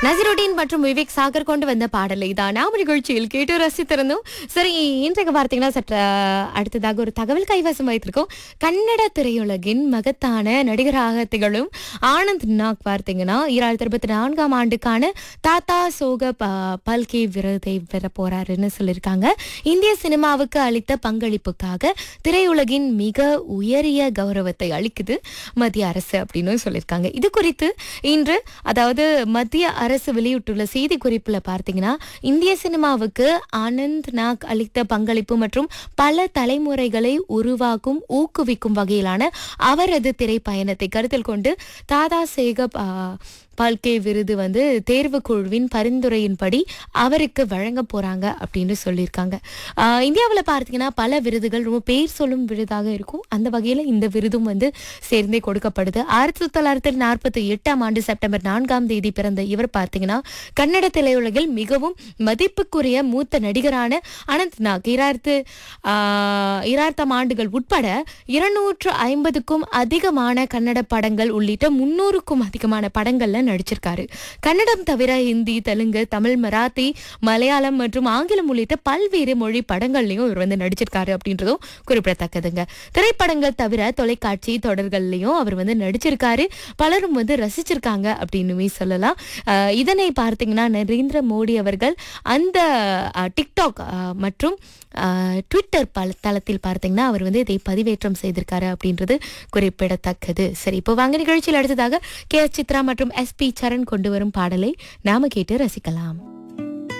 நசிருடீன் மற்றும் விவேக் சாகர் கொண்டு வந்த பாடலை தான் நாம் நிகழ்ச்சியில் கேட்டு ரசித்திருந்தோம் சரி இன்றைக்கு பார்த்தீங்கன்னா சற்று அடுத்ததாக ஒரு தகவல் கைவசம் வைத்திருக்கோம் கன்னட திரையுலகின் மகத்தான நடிகராக திகழும் ஆனந்த் நாக் பார்த்தீங்கன்னா இரண்டாயிரத்தி இருபத்தி நான்காம் ஆண்டுக்கான தாத்தா சோக ப- பல்கே விருதை பெற போறாருன்னு சொல்லியிருக்காங்க இந்திய சினிமாவுக்கு அளித்த பங்களிப்புக்காக திரையுலகின் மிக உயரிய கௌரவத்தை அளிக்குது மத்திய அரசு அப்படின்னு சொல்லியிருக்காங்க இது குறித்து இன்று அதாவது மத்திய அரசு வெளியிட்டுள்ள செய்தி குறிப்புல பார்த்தீங்கன்னா இந்திய சினிமாவுக்கு ஆனந்த் நாக் அளித்த பங்களிப்பு மற்றும் பல தலைமுறைகளை உருவாக்கும் ஊக்குவிக்கும் வகையிலான அவரது திரைப்பயணத்தை கருத்தில் கொண்டு தாதா சேகப் ஆ, பால்கே விருது வந்து தேர்வு குழுவின் பரிந்துரையின்படி அவருக்கு வழங்க போறாங்க அப்படின்னு சொல்லியிருக்காங்க ஆஹ் இந்தியாவில் பார்த்தீங்கன்னா பல விருதுகள் ரொம்ப பேர் சொல்லும் விருதாக இருக்கும் அந்த வகையில் இந்த விருதும் வந்து சேர்ந்தே கொடுக்கப்படுது ஆயிரத்தி தொள்ளாயிரத்தி நாற்பத்தி எட்டாம் ஆண்டு செப்டம்பர் நான்காம் தேதி பிறந்த இவர் பார்த்தீங்கன்னா கன்னட திரையுலகில் மிகவும் மதிப்புக்குரிய மூத்த நடிகரான அனந்த் நாக் இராயிரத்து ஆஹ் இராயிரத்தாம் ஆண்டுகள் உட்பட இருநூற்று ஐம்பதுக்கும் அதிகமான கன்னட படங்கள் உள்ளிட்ட முன்னூறுக்கும் அதிகமான படங்கள்ல நடிச்சிருக்காரு கன்னடம் தவிர ஹிந்தி தெலுங்கு தமிழ் மராத்தி மலையாளம் மற்றும் ஆங்கிலம் உள்ளிட்ட பல்வேறு மொழி படங்கள்லயும் இவர் வந்து நடிச்சிருக்காரு அப்படின்றதும் குறிப்பிடத்தக்கதுங்க திரைப்படங்கள் தவிர தொலைக்காட்சி தொடர்கள்லயும் அவர் வந்து நடிச்சிருக்காரு பலரும் வந்து ரசிச்சிருக்காங்க அப்படின்னுமே சொல்லலாம் அஹ் இதனை பார்த்தீங்கன்னா நரேந்திர மோடி அவர்கள் அந்த அஹ், டிக்டாக் அஹ், மற்றும் அஹ், ட்விட்டர் பல தளத்தில் பார்த்தீங்கன்னா அவர் வந்து இதை பதிவேற்றம் செய்திருக்காரு அப்படின்றது குறிப்பிடத்தக்கது சரி இப்போ வாங்க நிகழ்ச்சியில் அடுத்ததாக கே எஸ் சித்ரா மற்றும் எஸ் பி சரண் கொண்டு வரும் பாடலை நாம கேட்டு ரசிக்கலாம்